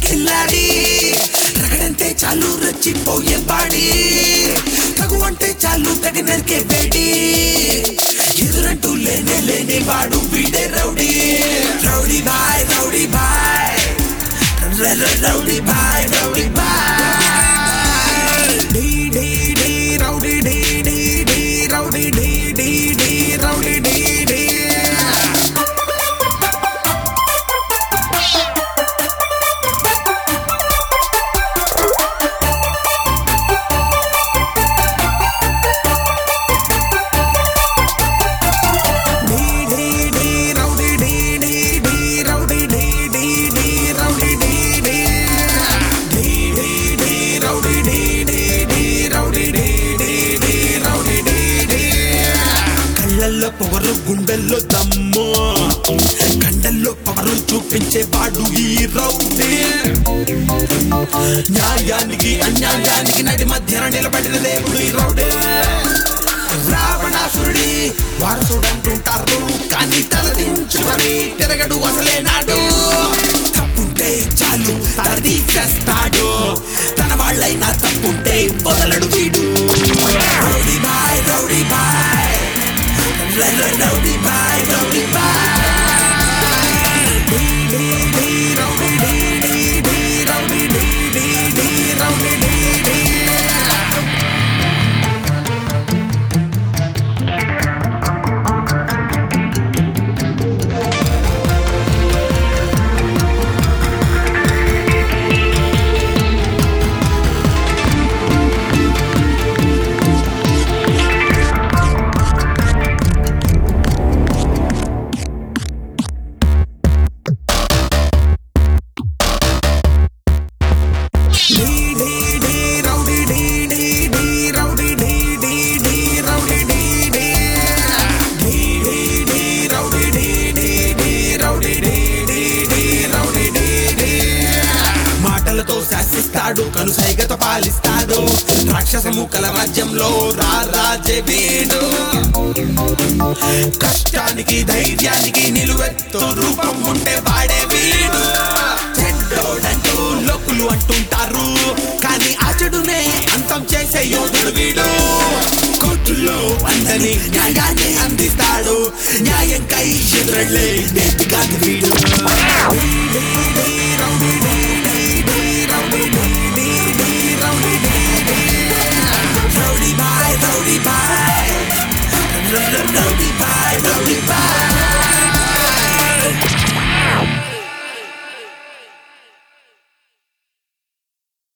కిల్లాడి రగడంటే చాలు రచ్చిపోయే బాడి తగు అంటే చాలు తగి నరికే వేడి ఎదురంటూ లేనే లేని వాడు వీడే rowdy rowdy boy rowdy boy ర- ర- రౌడీ బాయ్ రౌడీ బాయ్ డీ డీ డీ రౌడీ డీ డీ డీ రౌడీ డీ డీ డీ రౌడీ డీ డీ కళ్ళల్లో పొగరు గుండెల్లో దమ్ము కండల్లో పవరు చూపించే వాడు ఈ రౌడీ న్యాయానికి అన్యాయానికి నడి మధ్యన నిలబడిన దేవుడు ఈ రౌడీ రావణాసురుడి వారసుడంటుంటారు కానీ తలదించు మరి తిరగడు అసలే నాడు తప్పుంటే చాలు తల తీసేస్తాడు తన వాళ్ళైనా తప్పుంటే వదలడు వీడు రౌడీ బాయ్ రౌడీ బాయ్ ర- ర- రౌడీ బాయ్ రౌడీ బాయ్ డీ డీ డీ రౌడీ డీ డీ డీ రౌడీ డీ డీ డీ రౌడీ డీ డీ మాటలతో శాసిస్తాడు కనుసైగత పాలిస్తాడు రాక్షస మూకల రాజ్యంలో రారాజే వీడు కష్టానికి ధైర్యానికి నిలువెత్తు రూపం ఉంటే వాడే వీడు చెడ్డోడంటూ లోకులు అంటుంటారు కానీ ఆ చెడునే అంతం చేసే యోధుడు వీడు కోర్టుల్లో అందని న్యాయాన్ని అందిస్తాడు న్యాయం కై ఎదురళ్ళే నెట్టుగాని వీడు Rowdy bye, rowdy bye, rowdy bye, rowdy bye.